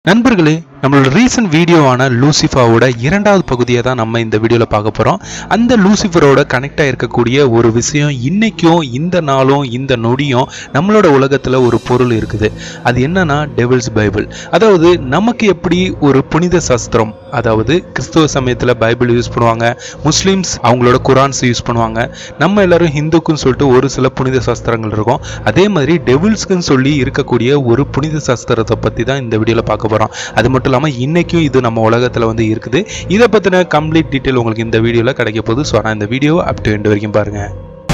நண்பர்களே நம்மளோட ரீசன்ட் வீடியோவான லூசிஃபாவோட இரண்டாவது பகுதியை தான் நம்ம இந்த வீடியோவில் பார்க்க போகிறோம் அந்த லூசிஃபரோட கனெக்ட் ஆகிருக்கக்கூடிய ஒரு விஷயம் இன்னைக்கும் இந்த நாளும் இந்த நொடியும் நம்மளோட உலகத்தில் ஒரு பொருள் இருக்குது அது என்னன்னா டெவில்ஸ் பைபிள் அதாவது நமக்கு எப்படி ஒரு புனித சாஸ்திரம் அதாவது கிறிஸ்துவ சமயத்தில் பைபிள் யூஸ் பண்ணுவாங்க முஸ்லீம்ஸ் அவங்களோட குரான்ஸ் யூஸ் பண்ணுவாங்க நம்ம எல்லாரும் ஹிந்துக்குன்னு சொல்லிட்டு ஒரு சில புனித சாஸ்திரங்கள் இருக்கும் அதே மாதிரி டெவில்ஸ்க்குன்னு சொல்லி இருக்கக்கூடிய ஒரு புனித சாஸ்திரத்தை பற்றி தான் இந்த வீடியோவில் பார்க்க போகிறோம் அது மட்டும் இல்லாமல் இன்னைக்கும் இது நம்ம உலகத்தில் வந்து இருக்குது இதை பற்றின கம்ப்ளீட் டீட்டெயில் உங்களுக்கு இந்த வீடியோவில் கிடைக்க போகுது ஸோ ஆனால் இந்த வீடியோ அப் டு எண்ட் வரைக்கும் பாருங்கள்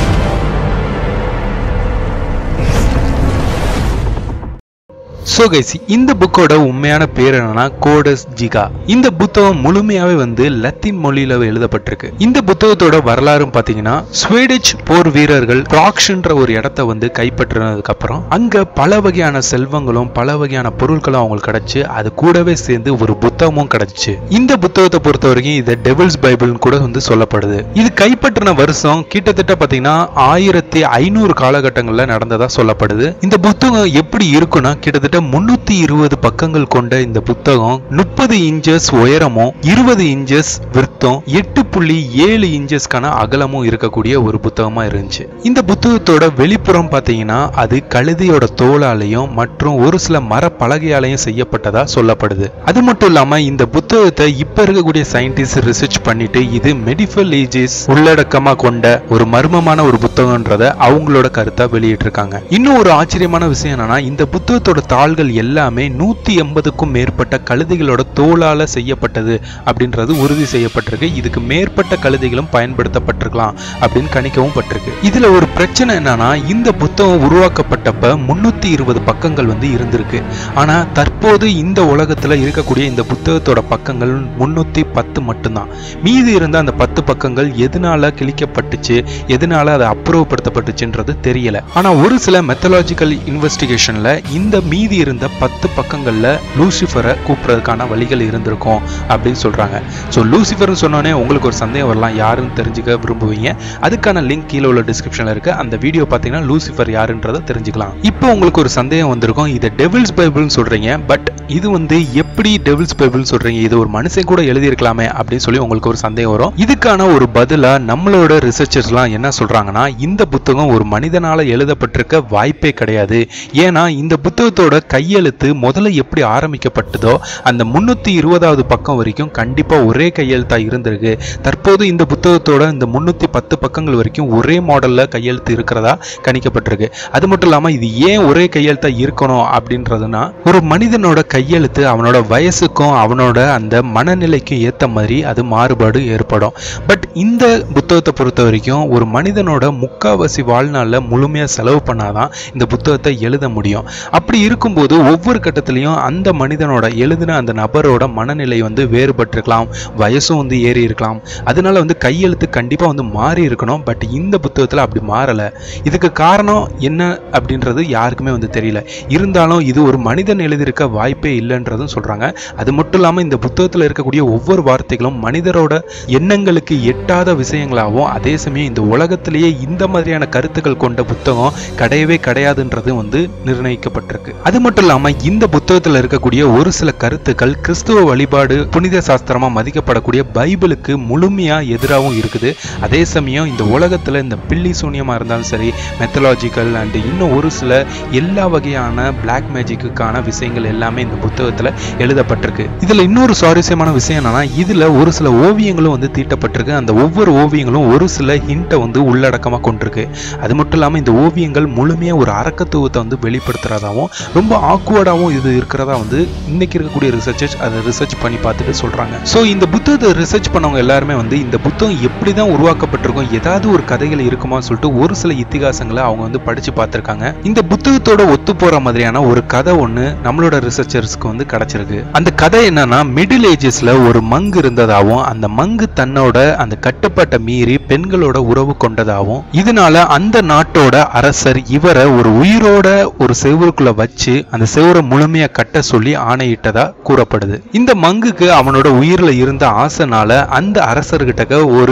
ஸோ கைஸ் இந்த புக்கோட உண்மையான பேர் என்னன்னா கோடஸ் ஜிகா இந்த புத்தகம் முழுமையாவே வந்து லத்தீன் மொழியில எழுதப்பட்டிருக்கு இந்த புத்தகத்தோட வரலாறும் பாத்தீங்கன்னா ஸ்வீடிஷ் போர் வீரர்கள் ப்ராக்ஷன்ற ஒரு இடத்த வந்து கைப்பற்றினதுக்கு அப்புறம் அங்க பல வகையான செல்வங்களும் பல வகையான பொருட்களும் அவங்களுக்கு கிடைச்சு அது கூடவே சேர்ந்து ஒரு புத்தகமும் கிடைச்சு இந்த புத்தகத்தை பொறுத்த வரைக்கும் இதை டெவில்ஸ் பைபிள்னு கூட வந்து சொல்லப்படுது இது கைப்பற்றின வருஷம் கிட்டத்தட்ட பாத்தீங்கன்னா ஆயிரத்தி ஐநூறு காலகட்டங்கள்ல நடந்ததா சொல்லப்படுது இந்த புத்தகம் எப்படி இருக்குன்னா கிட்டத்தட்ட முன்னூத்தி இருபது பக்கங்கள் கொண்ட இந்த புத்தகம் முப்பது இன்ச்சஸ் உயரமும் இருபது இன்ச்சஸ் விருத்தம் எட்டு புள்ளி ஏழு இன்ச்சஸ்க்கான அகலமும் இருக்கக்கூடிய ஒரு புத்தகமா இருந்துச்சு இந்த புத்தகத்தோட வெளிப்புறம் பாத்தீங்கன்னா அது கழுதையோட தோலாலையும் மற்றும் ஒரு சில மர பலகையாலையும் செய்யப்பட்டதா சொல்லப்படுது அது மட்டும் இல்லாம இந்த புத்தகத்தை இப்ப இருக்கக்கூடிய சயின்டிஸ்ட் ரிசர்ச் பண்ணிட்டு இது மெடிஃபல் ஏஜஸ் உள்ளடக்கமா கொண்ட ஒரு மர்மமான ஒரு புத்தகம்ன்றத அவங்களோட கருத்தா வெளியிட்டிருக்காங்க இன்னும் ஒரு ஆச்சரியமான விஷயம் என்னன்னா இந்த புத்தகத்தோட தாள்கள் எல்லாமே நூத்தி எண்பதுக்கும் மேற்பட்ட கழுதைகளோட தோலால செய்யப்பட்டது அப்படின்றது உறுதி செய்யப்பட்டிருக்கு இதுக்கு மேற்பட்ட கழுதைகளும் பயன்படுத்தப்பட்டிருக்கலாம் அப்படின்னு கணிக்கவும் பட்டிருக்கு இதுல ஒரு பிரச்சனை என்னன்னா இந்த புத்தகம் உருவாக்கப்பட்டப்ப முன்னூத்தி இருபது பக்கங்கள் வந்து இருந்திருக்கு ஆனா தற்போது இந்த உலகத்துல இருக்கக்கூடிய இந்த புத்தகத்தோட பக்கங்கள் முன்னூத்தி பத்து மட்டும்தான் மீதி இருந்த அந்த பத்து பக்கங்கள் எதனால கிழிக்கப்பட்டுச்சு எதனால அது அப்புறப்படுத்தப்பட்டுச்சுன்றது தெரியல ஆனா ஒரு சில மெத்தலாஜிக்கல் இன்வெஸ்டிகேஷன்ல இந்த மீதி இருந்த பத்து பக்கங்கள்ல லூசிஃபரை கூப்பிடுறதுக்கான வழிகள் இருந்திருக்கும் அப்படின்னு சொல்றாங்க ஸோ லூசிஃபர்னு சொன்னோன்னே உங்களுக்கு ஒரு சந்தேகம் வரலாம் யாருன்னு தெரிஞ்சுக்க விரும்புவீங்க அதுக்கான லிங்க் கீழே உள்ள டிஸ்கிரிப்ஷன்ல இருக்கு அந்த வீடியோ பார்த்தீங்கன்னா லூசிஃபர் யாருன்றதை தெரிஞ்சுக்கலாம் இப்போ உங்களுக்கு ஒரு சந்தேகம் வந்திருக்கும் இதை டெவில்ஸ் பைபிள்னு சொல்றீங்க பட் இது வந்து எப்படி டெவில்ஸ் பைபிள்னு சொல்றீங்க இது ஒரு மனுஷன் கூட எழுதியிருக்கலாமே அப்படின்னு சொல்லி உங்களுக்கு ஒரு சந்தேகம் வரும் இதுக்கான ஒரு பதிலா நம்மளோட ரிசர்ச்சர்ஸ்லாம் என்ன சொல்றாங்கன்னா இந்த புத்தகம் ஒரு மனிதனால எழுதப்பட்டிருக்க வாய்ப்பே கிடையாது ஏன்னா இந்த புத்தகத்தோட கையெழுத்து முதல்ல எப்படி ஆரம்பிக்கப்பட்டதோ அந்த முன்னூத்தி இருபதாவது பக்கம் வரைக்கும் கண்டிப்பா ஒரே கையெழுத்தா இருந்திருக்கு தற்போது இந்த புத்தகத்தோட இந்த முன்னூத்தி பத்து பக்கங்கள் வரைக்கும் ஒரே மாடல்ல கையெழுத்து இருக்கிறதா கணிக்கப்பட்டிருக்கு அது மட்டும் இல்லாம இது ஏன் ஒரே கையெழுத்தா இருக்கணும் அப்படின்றதுனா ஒரு மனிதனோட கையெழுத்து அவனோட வயசுக்கும் அவனோட அந்த மனநிலைக்கும் ஏத்த மாதிரி அது மாறுபாடு ஏற்படும் பட் இந்த புத்தகத்தை பொறுத்த வரைக்கும் ஒரு மனிதனோட முக்காவாசி வாழ்நாள்ல முழுமையா செலவு பண்ணாதான் இந்த புத்தகத்தை எழுத முடியும் அப்படி இருக்கும்போது ஒவ்வொரு கட்டத்திலையும் அந்த மனிதனோட எழுதின அந்த நபரோட மனநிலை வந்து வேறுபட்டிருக்கலாம் வயசும் வந்து ஏறி இருக்கலாம் அதனால வந்து கையெழுத்து கண்டிப்பா வந்து மாறி இருக்கணும் பட் இந்த புத்தகத்துல அப்படி மாறல இதுக்கு காரணம் என்ன அப்படின்றது யாருக்குமே வந்து தெரியல இருந்தாலும் இது ஒரு மனிதன் எழுதியிருக்க வாய்ப்பே இல்லைன்றதும் சொல்றாங்க அது மட்டும் இல்லாம இந்த புத்தகத்துல இருக்கக்கூடிய ஒவ்வொரு வார்த்தைகளும் மனிதரோட எண்ணங்களுக்கு எட்டாத விஷயங்களாகவும் அதே சமயம் இந்த உலகத்திலேயே இந்த மாதிரியான கருத்துக்கள் கொண்ட புத்தகம் கிடையவே கிடையாதுன்றது வந்து நிர்ணயிக்கப்பட்டிருக்கு அது மட்டும் இல்லாம இந்த புத்தகத்துல இருக்கக்கூடிய ஒரு சில கருத்துக்கள் கிறிஸ்துவ வழிபாடு புனித சாஸ்திரமா மதிக்கப்படக்கூடிய பைபிளுக்கு முழுமையா எதிராகவும் இருக்குது அதே சமயம் இந்த உலகத்துல இந்த பில்லி சூன்யமா இருந்தாலும் சரி மெத்தலாஜிக்கல் அண்ட் இன்னும் ஒரு சில எல்லா வகையான பிளாக் மேஜிக்குக்கான விஷயங்கள் எல்லாமே இந்த புத்தகத்துல எழுதப்பட்டிருக்கு இதுல இன்னொரு சுவாரஸ்யமான விஷயம் என்னன்னா இதுல ஒரு சில ஓவியங்களும் வந்து தீட்டப்பட்டிருக்கு அந்த ஒவ்வொரு ஓவியங்களும் ஒரு சில ஹிண்ட்டை வந்து உள்ளடக்கமா கொண்டிருக்கு அது மட்டும் இல்லாம இந்த ஓவியங்கள் முழுமையா ஒரு அரக்கத்துவத்தை வந்து வெளிப்படுத்துறதாவும் ரொம்ப ஆக்வர்டாகவும் இது இருக்கிறதா வந்து இன்னைக்கு இருக்கக்கூடிய ரிசர்ச்சர்ஸ் அதை ரிசர்ச் பண்ணி பார்த்துட்டு சொல்றாங்க ஸோ இந்த புத்தகத்தை ரிசர்ச் பண்ணவங்க எல்லாருமே வந்து இந்த புத்தகம் எப்படி தான் உருவாக்கப்பட்டிருக்கும் ஏதாவது ஒரு கதைகள் இருக்குமான்னு சொல்லிட்டு ஒரு சில இத்திகாசங்களை அவங்க வந்து படிச்சு பார்த்திருக்காங்க இந்த புத்தகத்தோட ஒத்து போற மாதிரியான ஒரு கதை ஒண்ணு நம்மளோட ரிசர்ச்சர்ஸ்க்கு வந்து கிடைச்சிருக்கு அந்த கதை என்னன்னா மிடில் ஏஜஸ்ல ஒரு மங்கு இருந்ததாகவும் அந்த மங்கு தன்னோட அந்த கட்டுப்பாட்டை மீறி பெண்களோட உறவு கொண்டதாகவும் இதனால அந்த நாட்டோட அரசர் இவரை ஒரு உயிரோட ஒரு செவுருக்குள்ள வச்சு அந்த செவுரை முழுமையா கட்ட சொல்லி ஆணையிட்டதா கூறப்படுது இந்த மங்குக்கு அவனோட உயிர்ல இருந்த ஆசைனால அந்த அரசர்கிட்ட ஒரு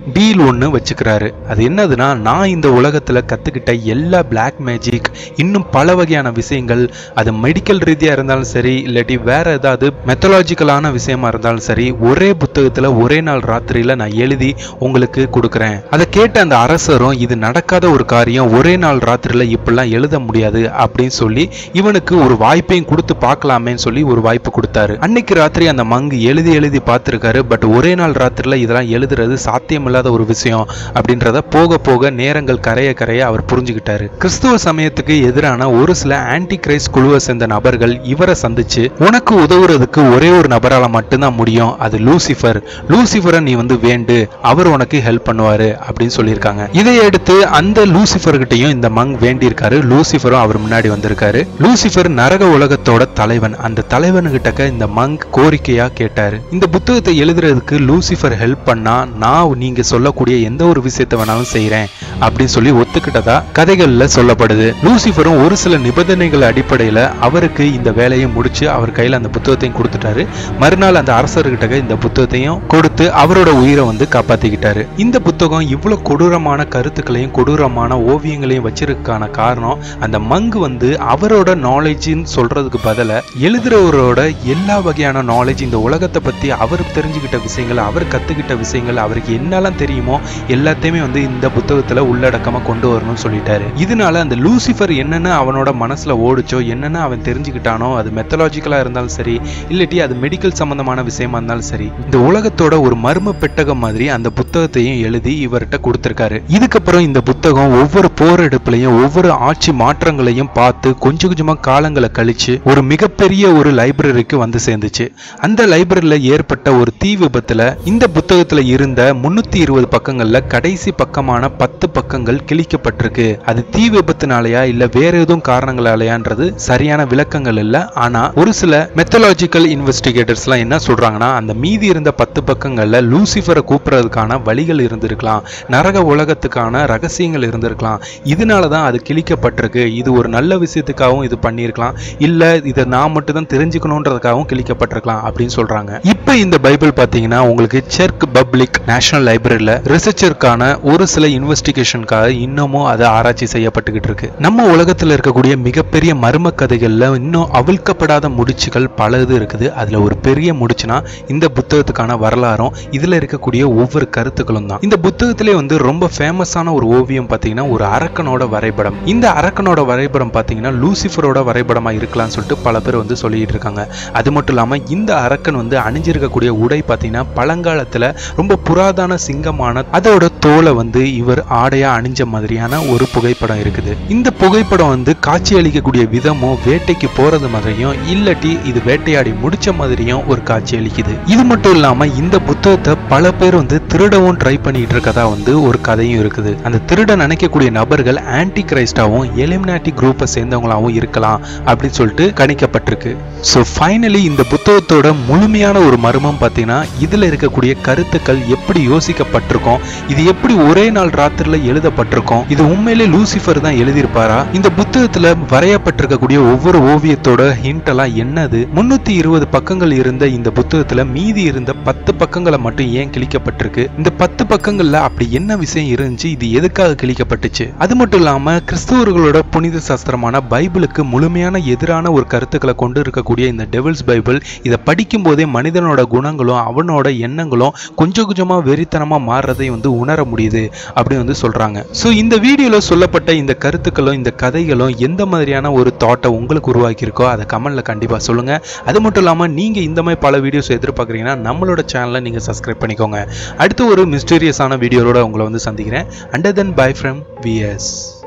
டீல் ஒன்று வச்சுக்கிறாரு அது என்னதுன்னா நான் இந்த உலகத்துல கத்துக்கிட்ட எல்லா பிளாக் மேஜிக் இன்னும் பல வகையான விஷயங்கள் அது மெடிக்கல் ரீதியா இருந்தாலும் சரி இல்லாட்டி வேற ஏதாவது மெத்தலாஜிக்கலான விஷயமா இருந்தாலும் சரி ஒரே புத்தகத்துல ஒரே நாள் ராத்திரியில நான் எழுதி உங்களுக்கு கொடுக்குறேன் அதை கேட்ட அந்த அரசரும் இது நடக்காத ஒரு காரியம் ஒரே நாள் ராத்திரியில இப்படிலாம் எழுத முடியாது அப்படின்னு சொல்லி இவனுக்கு ஒரு வாய்ப்பையும் கொடுத்து பார்க்கலாமேன்னு சொல்லி ஒரு வாய்ப்பு கொடுத்தாரு அன்னைக்கு ராத்திரி அந்த மங்கு எழுதி எழுதி பார்த்திருக்காரு பட் ஒரே நாள் ராத்திரில இதெல்லாம் எழுதுறது சாத்தியமில்லாத ஒரு விஷயம் அப்படின்றத போக போக நேரங்கள் கரைய கரைய அவர் புரிஞ்சுக்கிட்டாரு கிறிஸ்துவ சமயத்துக்கு எதிரான ஒரு சில ஆன்டி கிரைஸ்ட் குழுவை சேர்ந்த நபர்கள் இவரை சந்திச்சு உனக்கு உதவுறதுக்கு ஒரே ஒரு நபரால மட்டும்தான் முடியும் அது லூசிஃபர் லூசிஃபரை நீ வந்து வேண்டு அவர் உனக்கு ஹெல்ப் பண்ணுவாரு அப்படின்னு சொல்லியிருக்காங்க இதை எடுத்து அந்த லூசிஃபர் கிட்டயும் இந்த மங் வேண்டியிருக்காரு லூசிஃபரும் அவர் முன்னாடி வந்திருக்காரு லூசிஃபர் நரக உலகத்தோட தலைவன் அந்த தலைவன் கிட்டக்க இந்த மங்க் கோரிக்கையா கேட்டாரு இந்த புத்தகத்தை எழுதுறதுக்கு லூசிஃபர் ஹெல்ப் பண்ணா நான் நீங்க சொல்லக்கூடிய எந்த ஒரு விஷயத்தை வேணாலும் செய்றேன் அப்படின்னு சொல்லி ஒத்துக்கிட்டதா கதைகள்ல சொல்லப்படுது லூசிஃபரும் ஒரு சில நிபந்தனைகள் அடிப்படையில அவருக்கு இந்த வேலையை முடிச்சு அவர் கையில அந்த புத்தகத்தையும் கொடுத்துட்டாரு மறுநாள் அந்த அரசர்கிட்ட இந்த புத்தகத்தையும் கொடுத்து அவரோட உயிரை வந்து காப்பாத்திக்கிட்டாரு இந்த புத்தகம் இவ்வளவு கொடூரமான கருத்துக்களையும் கொடூரமான ஓவியங்களையும் வச்சிருக்கான காரணம் அந்த மங்கு வந்து அவரோட நாலேஜ்னு சொல்றதுக்கு பதிலா எழுதுறவரோட எல்லா வகையான நாலேஜ் இந்த உலகத்தை பத்தி அவர் தெரிஞ்சுக்கிட்ட விஷயங்கள் அவர் கத்துக்கிட்ட விஷயங்கள் அவருக்கு என்னெல்லாம் தெரியுமோ எல்லாத்தையுமே வந்து இந்த புத்தகத்துல உள்ளடக்கமா கொண்டு வரணும்னு சொல்லிட்டாரு இதனால அந்த லூசிஃபர் என்னென்ன அவனோட மனசுல ஓடுச்சோ என்னென்ன அவன் தெரிஞ்சுக்கிட்டானோ அது மெத்தலாஜிக்கலா இருந்தாலும் சரி இல்லாட்டி அது மெடிக்கல் சம்பந்தமான விஷயமா இருந்தாலும் சரி இந்த உலகத்தோட ஒரு மர்ம பெட்டகம் மாதிரி அந்த புத்தகத்தையும் எழுதி இவர்கிட்ட கொடுத்திருக்காரு இதுக்கப்புறம் இந்த புத்தகம் ஒவ்வொரு போரெடுப்புலையும் ஒவ்வொரு ஆட்சி மாற்றங்களையும் பார்த்து கொஞ்சம் கொஞ்சமா காலங்களை கழிச்சு ஒரு மிகப்பெரிய ஒரு லைப்ரரிக்கு வந்து சேர்ந்துச்சு அந்த லைப்ரரியில ஏற்பட்ட ஒரு தீ விபத்துல இந்த புத்தகத்துல இருந்த முன்னூத்தி இருபது பக்கங்கள்ல கடைசி பக்கமான பத்து பக்கங்கள் கிழிக்கப்பட்டிருக்கு அது தீ விபத்துனாலயா இல்ல வேற எதுவும் காரணங்களாலயான்றது சரியான விளக்கங்கள் இல்ல ஆனா ஒரு சில மெத்தலாஜிக்கல் இன்வெஸ்டிகேட்டர்ஸ் எல்லாம் என்ன சொல்றாங்கன்னா அந்த மீதி இருந்த பத்து பக்கங்கள்ல லூசிஃபரை கூப்பிடுறதுக்கான வழிகள் இருந்திருக்கலாம் நரக உலகத்துக்கான ரகசியங்கள் இருந்திருக்கலாம் இதனாலதான் அது கிழிக்கப்பட்டிருக்கு இது ஒரு நல்ல விஷயத்துக்காகவும் இது பண்ணியிருக்கலாம் இல்ல இதை நான் மட்டும் தான் தெரிஞ்சுக்கணுன்றதுக்காகவும் கிழிக்கப்பட்டிருக்கலாம் அப்படின்னு சொல்றாங்க இப்போ இந்த பைபிள் பாத்தீங்கன்னா உங்களுக்கு செர்க் பப்ளிக் நேஷனல் லைப்ரரியில ரிசர்ச்சருக்கான ஒரு சில இன்வெஸ்டிகேஷனுக்காக இன்னமும் அது ஆராய்ச்சி செய்யப்பட்டுக்கிட்டு இருக்கு நம்ம உலகத்துல இருக்கக்கூடிய மிகப்பெரிய மர்ம கதைகள்ல இன்னும் அவிழ்க்கப்படாத முடிச்சுகள் பல இது இருக்குது அதுல ஒரு பெரிய முடிச்சுனா இந்த புத்தகத்துக்கான வரலாறும் இதுல இருக்கக்கூடிய ஒவ்வொரு கருத்துக்களும் தான் இந்த புத்தகத்திலே வந்து ரொம்ப ஃபேமஸான ஒரு ஓவியம் பாத்தீங்கன்னா ஒரு அரக்கனோட வரைபடம் இந்த அரக்கனோட வரைபடம் பாத்தீங்கன்னா லூசிஃபரோட வரைபடமா இருக்கலாம்னு சொல்லிட்டு பல பேர் வந்து சொல்லிட்டு இருக்காங்க அது மட்டும் இல்லாம இந்த அரக்கன் வந்து அணிஞ்சிருக்கக்கூடிய உடை பாத்தீங்கன்னா பழங்காலத்துல ரொம்ப புராதன சிங்கமான அதோட தோலை வந்து இவர் ஆடையா அணிஞ்ச மாதிரியான ஒரு புகைப்படம் இருக்குது இந்த புகைப்படம் வந்து காட்சி அளிக்கக்கூடிய விதமும் வேட்டைக்கு போறது மாதிரியும் இல்லாட்டி இது வேட்டையாடி முடிச்ச மாதிரியும் ஒரு காட்சி அளிக்குது இது மட்டும் இல்லாம இந்த புத்தகத்தை பல பேர் வந்து திருடவும் ட்ரை பண்ணிட்டு இருக்கதா வந்து ஒரு கதையும் இருக்குது அந்த திருட நினைக்கக்கூடிய நபர்கள் ஆன்டி கிரைஸ்டாவும் எலிமினாட்டி குரூப்பை சேர்ந்தவங்களாவும் இருக்கலாம் அப்படின்னு சொல்லிட்டு கணிக்கப்பட்டிருக்கு ஸோ ஃபைனலி இந்த புத்தகத்தோட முழுமையான ஒரு மர்மம் பார்த்தீங்கன்னா இதுல இருக்கக்கூடிய கருத்துக்கள் எப்படி யோசிக்கப்பட்டிருக்கும் இது எப்படி ஒரே நாள் ராத்திரில எழுதப்பட்டிருக்கும் இது உண்மையிலே லூசிஃபர் தான் எழுதியிருப்பாரா இந்த புத்தகத்துல வரையப்பட்டிருக்கக்கூடிய ஒவ்வொரு ஓவியத்தோட ஹிண்ட் எல்லாம் என்னது முன்னூத்தி இருபது பக்கங்கள் இருந்த இந்த புத்தகத்துல மீதி இருந்த பத்து பக்கங்களை மட்டும் ஏன் கிழிக்கப்பட்டிருக்கு இந்த பத்து பக்கங்கள்ல அப்படி என்ன விஷயம் இருந்துச்சு இது எதுக்காக கிழிக்கப்பட்டுச்சு அது மட்டும் இல்லாம கிறிஸ்தவர்களோட புனித சாஸ்திரமான பைபிளுக்கு முழுமையான எதிரான ஒரு கருத்துக்களை கொண்டு இருக்கக்கூடிய இந்த டெவில்ஸ் பைபிள் இதை படிக்கும் போதே மனிதனோட குணங்களும் அவனோட எண்ணங்களும் கொஞ்சம் கொஞ்சமா வெறித்தனமா மாறுறதை வந்து உணர முடியுது அப்படின்னு வந்து சொல்றாங்க ஸோ இந்த வீடியோல சொல்லப்பட்ட இந்த கருத்துக்களும் இந்த கதைகளும் எந்த மாதிரியான ஒரு தாட்டை உங்களுக்கு உருவாக்கியிருக்கோ அதை கமெண்ட்ல கண்டிப்பா சொல்லுங்க அது மட்டும் இல்லாம நீங்க இந்த மாதிரி பல வீடியோஸ் எதிர்பார்க்குறீங்கன்னா நம்மளோட சேனலை நீங்க சப்ஸ்கிரைப் பண்ணிக்கோங்க அடுத்து ஒரு மிஸ்டீரியஸான வீடியோவோட உங்களை வந்து சந்திக்கிறேன் under then bye from vs